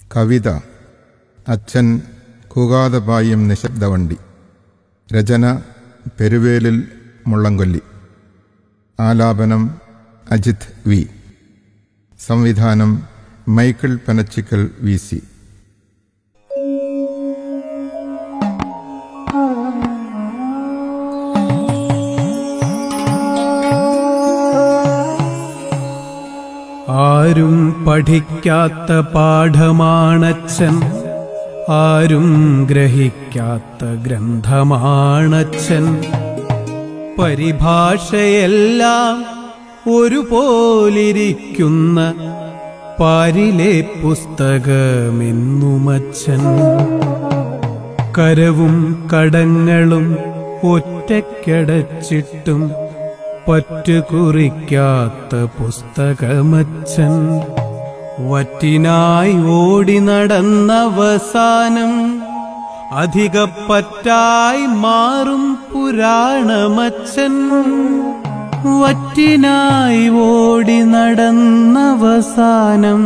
കവിത അച്ഛൻ കൂകാതെ പായും നിശബ്ദവണ്ടി രചന പെരുവേലിൽ മുള്ളംകൊല്ലി ആലാപനം അജിത് വി സംവിധാനം മൈക്കിൾ പനച്ചിക്കൽ വി സി ആരും പഠിക്കാത്ത പാഠമാണച്ഛൻ ആരും ഗ്രഹിക്കാത്ത ഗ്രന്ഥമാണച്ഛൻ പരിഭാഷയെല്ലാം ഒരുപോലിരിക്കുന്ന പാരിലെ പുസ്തകമെന്നുമച്ഛൻ കരവും കടങ്ങളും ഒറ്റയ്ക്കടച്ചിട്ടും പറ്റുകുറിക്കാത്ത പുസ്തകമച്ഛൻ വറ്റിനായി ഓടി നടന്നവസാനം അധികപ്പറ്റായി മാറും പുരാണമച്ഛൻ വറ്റിനായി ഓടി നടന്നവസാനം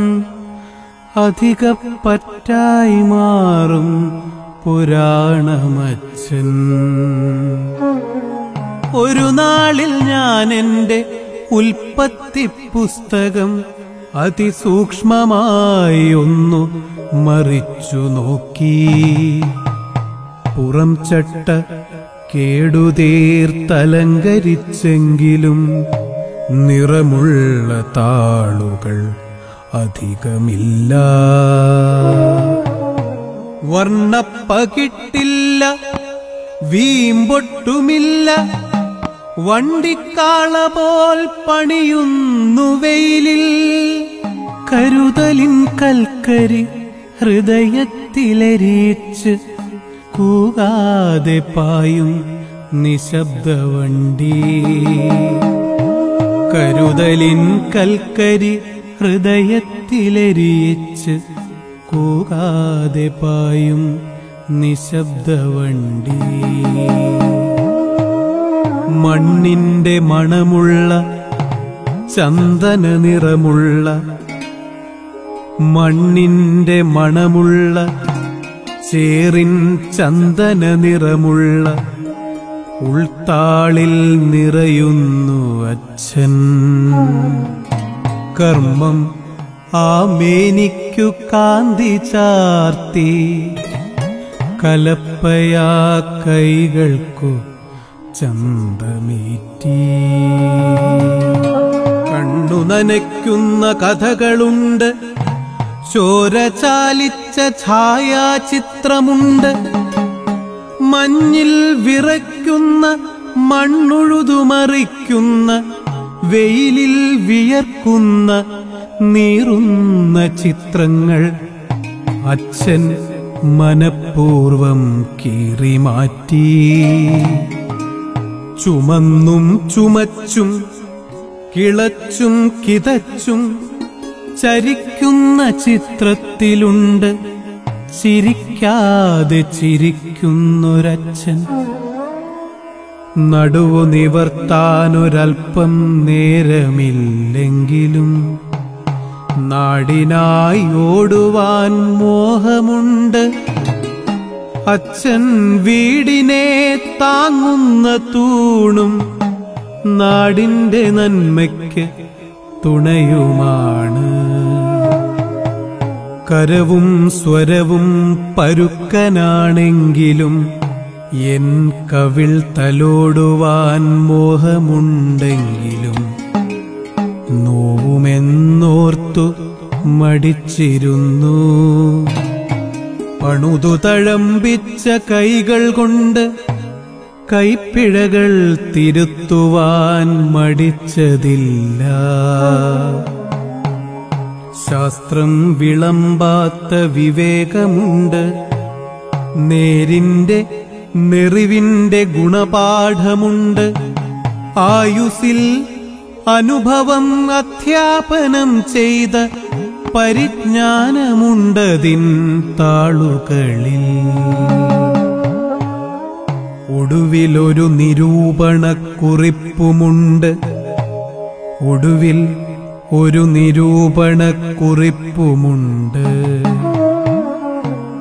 അധികപ്പറ്റായി മാറും പുരാണമച്ഛൻ ഒരു നാളിൽ ഞാൻ എന്റെ ഉൽപ്പത്തി പുസ്തകം അതിസൂക്ഷ്മമായി ഒന്നു മറിച്ചു നോക്കി പുറം ചട്ട കേടുതീർത്തലങ്കരിച്ചെങ്കിലും നിറമുള്ള താളുകൾ അധികമില്ല വർണ്ണപ്പകിട്ടില്ല വീമ്പൊട്ടുമില്ല വണ്ടിക്കാള പോൽ പണിയുന്നു വെയിലിൽ കരുതലിൻ കൽക്കരി ഹൃദയത്തിലരിച്ച് കൂകാതെ പായും നിശബ്ദവണ്ടി കരുതലിൻ കൽക്കരി ഹൃദയത്തിലരിച്ച് കൂകാതെ പായും നിശബ്ദവണ്ടി മണ്ണിന്റെ മണമുള്ള ചന്ദന നിറമുള്ള മണ്ണിന്റെ മണമുള്ള ചേറിൻ ചന്ദന നിറമുള്ള ഉൾത്താളിൽ നിറയുന്നു അച്ഛൻ കർമ്മം ആ മേനിക്കു കാന്തി ചാർത്തി കലപ്പയാ കൈകൾക്കു ചന്തമേറ്റി കണ്ണു നനയ്ക്കുന്ന കഥകളുണ്ട് ചോര ചാലിച്ച ഛായാചിത്രമുണ്ട് മഞ്ഞിൽ വിറയ്ക്കുന്ന മണ്ണുഴുതുമറിക്കുന്ന വെയിലിൽ വിയർക്കുന്ന നീറുന്ന ചിത്രങ്ങൾ അച്ഛൻ മനഃപൂർവം കീറിമാറ്റി ചുമന്നും ചുമച്ചും കിളച്ചും കിതച്ചും ചരിക്കുന്ന ചിത്രത്തിലുണ്ട് ചിരിക്കാതെ ചിരിക്കുന്നൊരച്ഛൻ നടുവു നിവർത്താനൊരൽപ്പം നേരമില്ലെങ്കിലും നാടിനായി ഓടുവാൻ മോഹമുണ്ട് അച്ഛൻ വീടിനെ താങ്ങുന്ന തൂണും നാടിന്റെ നന്മയ്ക്ക് തുണയുമാണ് കരവും സ്വരവും പരുക്കനാണെങ്കിലും എൻ കവിൾ തലോടുവാൻ മോഹമുണ്ടെങ്കിലും നോവുമെന്നോർത്തു മടിച്ചിരുന്നു പണുതു തഴമ്പിച്ച കൈകൾ കൊണ്ട് കൈപ്പിഴകൾ തിരുത്തുവാൻ മടിച്ചതില്ല ശാസ്ത്രം വിളമ്പാത്ത വിവേകമുണ്ട് നേരിന്റെ നെറിവിന്റെ ഗുണപാഠമുണ്ട് ആയുസിൽ അനുഭവം അധ്യാപനം ചെയ്ത പരിജ്ഞാനമുണ്ടതിൻ താളുകളിൽ ഒടുവിലൊരു നിരൂപണക്കുറിപ്പുമുണ്ട് ഒടുവിൽ ഒരു നിരൂപണക്കുറിപ്പുമുണ്ട്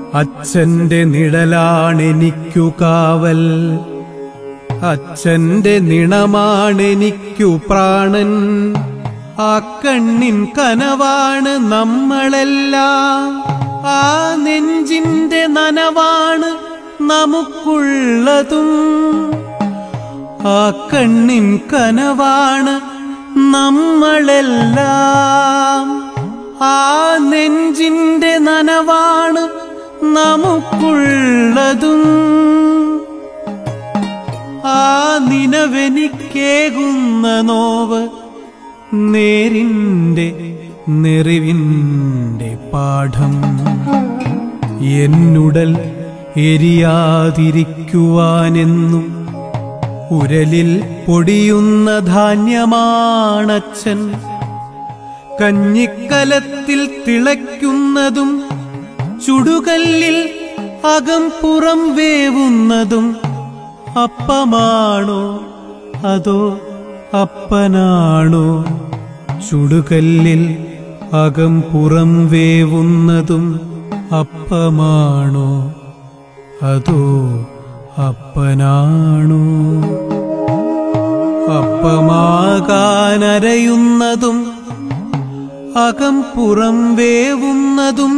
അച്ഛന്റെ നിഴലാണെനിക്കു കാവൽ അച്ഛന്റെ നിണമാണെനിക്കു പ്രാണൻ ആ കണ്ണിൻ കനവാണ് നമ്മളെല്ലാം ആ നെഞ്ചിന്റെ നനവാണ് നമുക്കുള്ളതും ആ കണ്ണിൻ കനവാണ് നമ്മളെല്ലാം ആ നെഞ്ചിന്റെ നനവാണ് നമുക്കുള്ളതും ആ നിലവെനിക്കേകുന്ന നോവ് നേരിന്റെ നെറിവിന്റെ പാഠം എന്നുടൽ എരിയാതിരിക്കുവാനെന്നും ഉരലിൽ പൊടിയുന്ന ധാന്യമാണച്ഛൻ കഞ്ഞിക്കലത്തിൽ തിളയ്ക്കുന്നതും ചുടുകല്ലിൽ അകം പുറം വേവുന്നതും അപ്പമാണോ അതോ അപ്പനാണോ ചുടുകല്ലിൽ അകം പുറം വേവുന്നതും അപ്പമാണോ അതോ അപ്പനാണോ അപ്പമാകാനരയുന്നതും അകം പുറം വേവുന്നതും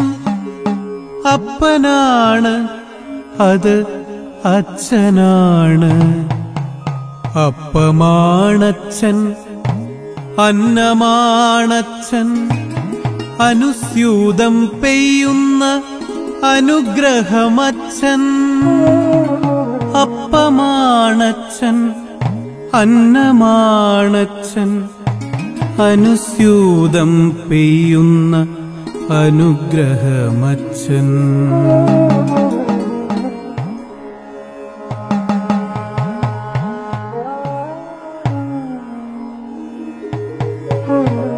അപ്പനാണ് അത് അച്ഛനാണ് അപ്പമാണച്ഛൻ അന്നമാണച്ഛൻ അനുസ്യൂതം പെയ്യുന്ന അനുഗ്രഹമച്ഛൻ അപ്പമാണച്ഛൻ അന്നമാണച്ഛൻ അനുസ്യൂതം പെയ്യുന്ന അനുഗ്രഹമച്ഛൻ Thank you.